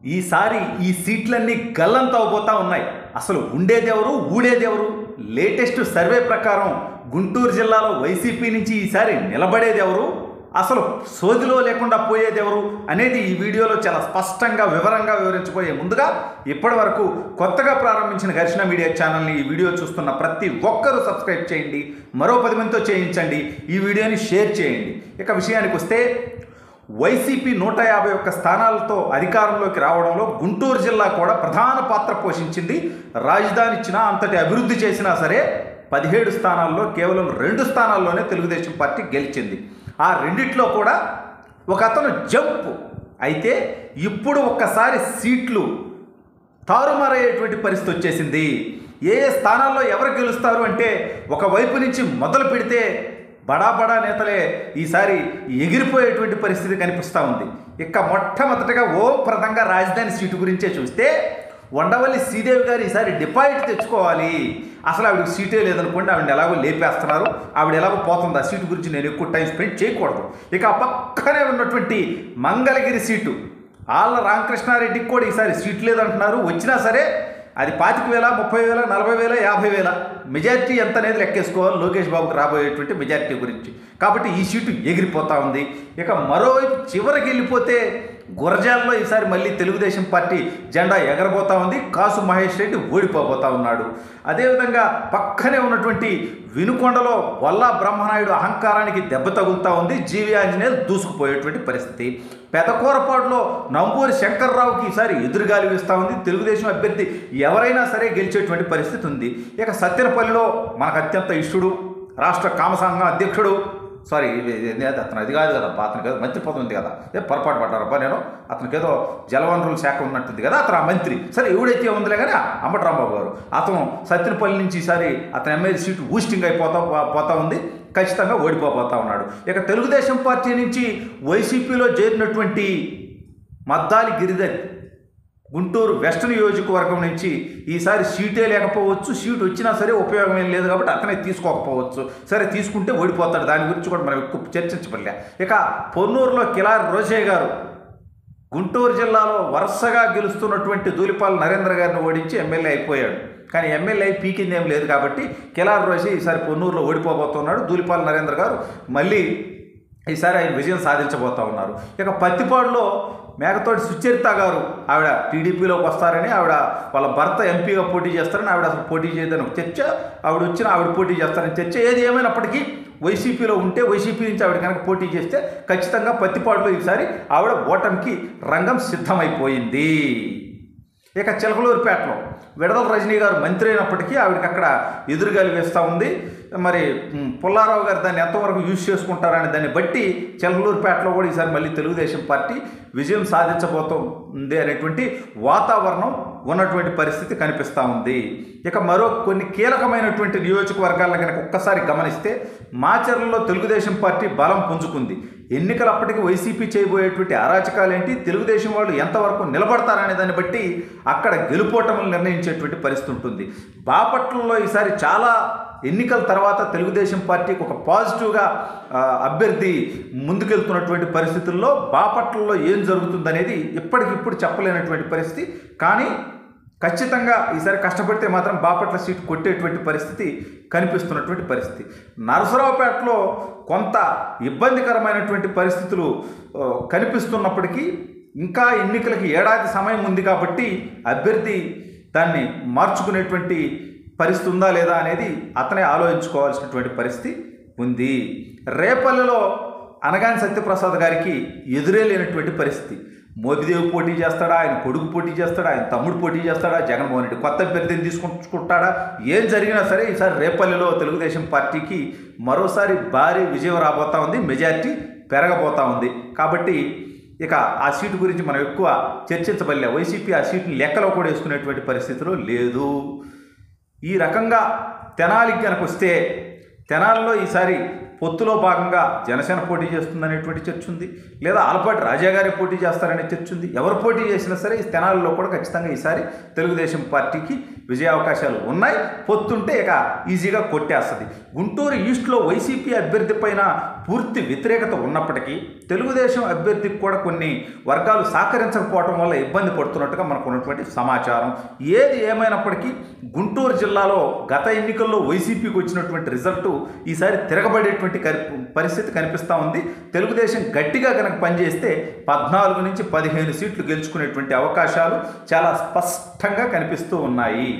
ఈసారి ఈ సీట్లన్నీ గల్లంతవబోతా ఉన్నాయి అసలు ఉండేదెవరు ఊడేదెవరు లేటెస్ట్ సర్వే ప్రకారం గుంటూరు జిల్లాలో వైసీపీ నుంచి ఈసారి నిలబడేదెవరు అసలు సోదిలో లేకుండా పోయేదెవరు అనేది ఈ వీడియోలో చాలా స్పష్టంగా వివరంగా వివరించబోయే ముందుగా ఇప్పటి వరకు కొత్తగా ప్రారంభించిన ఘర్షణ మీడియా ఛానల్ని ఈ వీడియో చూస్తున్న ప్రతి ఒక్కరూ సబ్స్క్రైబ్ చేయండి మరో పది మందితో చేయించండి ఈ వీడియోని షేర్ చేయండి ఇక విషయానికి వస్తే వైసీపీ నూట యాభై ఒక్క స్థానాలతో అధికారంలోకి రావడంలో గుంటూరు జిల్లా కూడా ప్రధాన పాత్ర పోషించింది రాజధాని ఇచ్చినా అంతటి అభివృద్ధి చేసినా సరే పదిహేడు స్థానాల్లో కేవలం రెండు స్థానాల్లోనే తెలుగుదేశం పార్టీ గెలిచింది ఆ రెండిట్లో కూడా ఒక అతను జంప్ అయితే ఇప్పుడు ఒక్కసారి సీట్లు తారుమారయ్యేటువంటి పరిస్థితి వచ్చేసింది ఏ ఏ స్థానాల్లో ఎవరు గెలుస్తారు అంటే ఒకవైపు నుంచి మొదలు పెడితే బడా బడా నేతలే ఈసారి ఎగిరిపోయేటువంటి పరిస్థితి కనిపిస్తూ ఉంది ఇక మొట్టమొదటిగా ఓ ప్రదంగా రాజధాని సీటు గురించే చూస్తే వండవల్లి శ్రీదేవి గారు ఈసారి డిపాజిట్ తెచ్చుకోవాలి అసలు ఆవిడకి సీటే లేదనుకోండి ఆవిడ ఎలాగో లేపేస్తున్నారు ఆవిడ ఎలాగో పోతుంది ఆ సీటు గురించి నేను ఎక్కువ టైం స్పెండ్ చేయకూడదు ఇక ఆ పక్కనే ఉన్నటువంటి మంగళగిరి సీటు ఆళ్ళ రామకృష్ణారెడ్డికి కూడా ఈసారి సీట్ లేదంటున్నారు వచ్చినా సరే అది పాతిక వేల ముప్పై వేల నలభై వేల యాభై వేల మెజారిటీ ఎంత అనేది లెక్కేసుకోవాలి లోకేష్ బాబుకి రాబోయేటువంటి మెజారిటీ గురించి కాబట్టి ఈ సీటు ఎగిరిపోతా ఉంది ఇక మరోవైపు చివరికి వెళ్ళిపోతే గురజాల్లో ఈసారి మళ్ళీ తెలుగుదేశం పార్టీ జెండా ఎగరబోతా ఉంది కాసు మహేష్ రెడ్డి ఓడిపోబోతా ఉన్నాడు అదేవిధంగా పక్కనే ఉన్నటువంటి వినుకొండలో వల్లా బ్రహ్మనాయుడు అహంకారానికి దెబ్బ తగులుతా ఉంది జీవి ఆంజనేయులు దూసుకుపోయేటువంటి పరిస్థితి పెదకూరపాడులో నంబూరి శంకర్రావుకి ఈసారి ఎదురుగాలి వీస్తూ ఉంది తెలుగుదేశం అభ్యర్థి ఎవరైనా సరే గెలిచేటువంటి పరిస్థితి ఉంది ఇక సత్యనపల్లిలో మనకు అత్యంత ఇష్టుడు రాష్ట్ర కామసంఘం అధ్యక్షుడు సారీ ఇది- ఇది- ఇది అతను అది కాదు కదా అతనికి ఏదో మంత్రి పదవి ఉంది కదా ఏ పొరపాటు పడ్డారబ్బా నేను అతనికి ఏదో జలవనరుల శాఖ ఉన్నట్టుంది కదా అతను ఆ మంత్రి సరే ఎవడైతే ఉందిలే కానీ అంబటి రాంబాబు గారు అతను సత్యనపల్లి నుంచి ఈసారి అతని ఎమ్మెల్యే సీటు ఊస్టింగ్ అయిపోతా పోతా ఉంది ఖచ్చితంగా ఓడిపోతా ఉన్నాడు ఇక తెలుగుదేశం పార్టీ నుంచి వైసీపీలో చేరినటువంటి మద్దాలి గిరిధర్ గుంటూరు వెస్ట్ నియోజకవర్గం నుంచి ఈసారి సీటే లేకపోవచ్చు సీట్ వచ్చినా సరే ఉపయోగం ఏం లేదు కాబట్టి అతనే తీసుకోకపోవచ్చు సరే తీసుకుంటే ఓడిపోతాడు దాని గురించి కూడా మనం ఎక్కువ చర్చించబడలే ఇక పొన్నూరులో కిలారి రోషే గారు గుంటూరు జిల్లాలో వరుసగా గెలుస్తున్నటువంటి దూలిపాల నరేంద్ర గారిని ఓడించి ఎమ్మెల్యే అయిపోయాడు కానీ ఎమ్మెల్యే పీకింది ఏం లేదు కాబట్టి కిలారి రోషే ఈసారి పొన్నూరులో ఓడిపోబోతున్నాడు దూలిపాల నరేంద్ర గారు మళ్ళీ ఈసారి ఆయన విజయం సాధించబోతా ఉన్నారు ఇక పత్తిపాడులో మేకతోటి సుచరిత గారు ఆవిడ టీడీపీలోకి వస్తారని ఆవిడ వాళ్ళ భర్త ఎంపీగా పోటీ చేస్తారని ఆవిడ అసలు పోటీ చేయదని ఒక చర్చ ఆవిడ వచ్చిన ఆవిడ పోటీ చేస్తారని చర్చ ఏది ఏమైనప్పటికీ వైసీపీలో ఉంటే వైసీపీ నుంచి ఆవిడ కనుక పోటీ చేస్తే ఖచ్చితంగా పత్తిపాడులో ఈసారి ఆవిడ ఓటమికి రంగం సిద్ధమైపోయింది ఇక చిలకలూరుపేటలో విడదల రజనీ గారు మంత్రి అయినప్పటికీ ఆవిడకి అక్కడ ఎదురుగాలి వేస్తూ ఉంది మరి మ్, పుల్లారావు గారు దాన్ని ఎంతవరకు యూజ్ చేసుకుంటారనే దాన్ని బట్టి చిలకలూరుపేటలో కూడా ఈసారి మళ్ళీ తెలుగుదేశం పార్టీ విజయం సాధించబోతుంది అనేటువంటి వాతావరణం ఉన్నటువంటి పరిస్థితి కనిపిస్తూ ఉంది ఇక మరో కొన్ని కీలకమైనటువంటి నియోజకవర్గాలను కనుక ఒక్కసారి గమనిస్తే మాచర్లలో తెలుగుదేశం పార్టీ బలం పుంజుకుంది ఎన్నికలు అప్పటికి వైసీపీ చేయబోయేటువంటి అరాచకాలేంటి తెలుగుదేశం వాళ్ళు ఎంతవరకు నిలబడతారనే దాన్ని బట్టి అక్కడ గెలుపోటములు నిర్ణయించేటువంటి పరిస్థితి ఉంటుంది బాపట్లలో ఈసారి చాలా ఎన్నికల తర్వాత తెలుగుదేశం పార్టీకి ఒక పాజిటివ్గా ఆ, అభ్యర్థి ముందుకెళ్తున్నటువంటి పరిస్థితుల్లో బాపట్లలో ఏం జరుగుతుందనేది ఇప్పటికిప్పుడు చెప్పలేనటువంటి పరిస్థితి కానీ ఖచ్చితంగా ఈసారి కష్టపడితే మాత్రం బాపట్ల సీటు కొట్టేటువంటి పరిస్థితి కనిపిస్తున్నటువంటి పరిస్థితి నరసరావుపేటలో కొంత ఇబ్బందికరమైనటువంటి పరిస్థితులు ఆ, కనిపిస్తున్నప్పటికీ ఇంకా ఎన్నికలకి ఏడాది సమయం ఉంది కాబట్టి అభ్యర్థి దాన్ని మార్చుకునేటువంటి పరిస్థితి ఉందా లేదా అనేది అతనే ఆలోచించుకోవాల్సినటువంటి పరిస్థితి ఉంది రేపల్లెలో అనగాని సత్యప్రసాద్ గారికి ఎదురే లేనటువంటి పరిస్థితి మోదీదేవి పోటీ చేస్తాడా ఆయన కొడుకు పోటీ చేస్తాడా ఆయన తమ్ముడు పోటీ చేస్తాడా జగన్మోహన్ రెడ్డి కొత్త అభ్యర్థిని తీసుకుంటాడా ఏం జరిగినా సరే ఈసారి రేపల్లిలో తెలుగుదేశం పార్టీకి మరోసారి భారీ విజయం రాబోతా ఉంది మెజారిటీ పెరగబోతా ఉంది కాబట్టి ఇక ఆ సీటు గురించి మనం ఎక్కువ చర్చించబడలే వైసీపీ ఆ సీటుని లెక్కలో కూడా వేసుకునేటువంటి పరిస్థితిలో లేదు ఈ రకంగా తెనాలికి కనుక వస్తే తెనాలిలో ఈసారి పొత్తులో భాగంగా జనసేన పోటీ చేస్తుందనేటువంటి చర్చ ఉంది లేదా ఆలపాటి రాజా గారే పోటీ చేస్తారనే చర్చ ఉంది ఎవరు పోటీ చేసినా సరే ఈ తెనాలిలో కూడా ఖచ్చితంగా ఈసారి తెలుగుదేశం పార్టీకి విజయ అవకాశాలు ఉన్నాయి పొత్తుంటే ఇక ఈజీగా కొట్టేస్తుంది గుంటూరు ఈస్ట్లో వైసీపీ అభ్యర్థి పైన పూర్తి వ్యతిరేకత ఉన్నప్పటికీ తెలుగుదేశం అభ్యర్థికి కూడా కొన్ని వర్గాలు సహకరించకపోవడం వల్ల ఇబ్బంది పడుతున్నట్టుగా మనకు ఉన్నటువంటి సమాచారం ఏది ఏమైనప్పటికీ గుంటూరు జిల్లాలో గత ఎన్నికల్లో వైసీపీకి వచ్చినటువంటి రిజల్ట్ ఈసారి తిరగబడేటువంటి కరి- పరిస్థితి కనిపిస్తూ ఉంది తెలుగుదేశం గట్టిగా కనుక పనిచేస్తే పద్నాలుగు నుంచి పదిహేను సీట్లు గెలుచుకునేటువంటి అవకాశాలు చాలా స్పష్టంగా కనిపిస్తూ ఉన్నాయి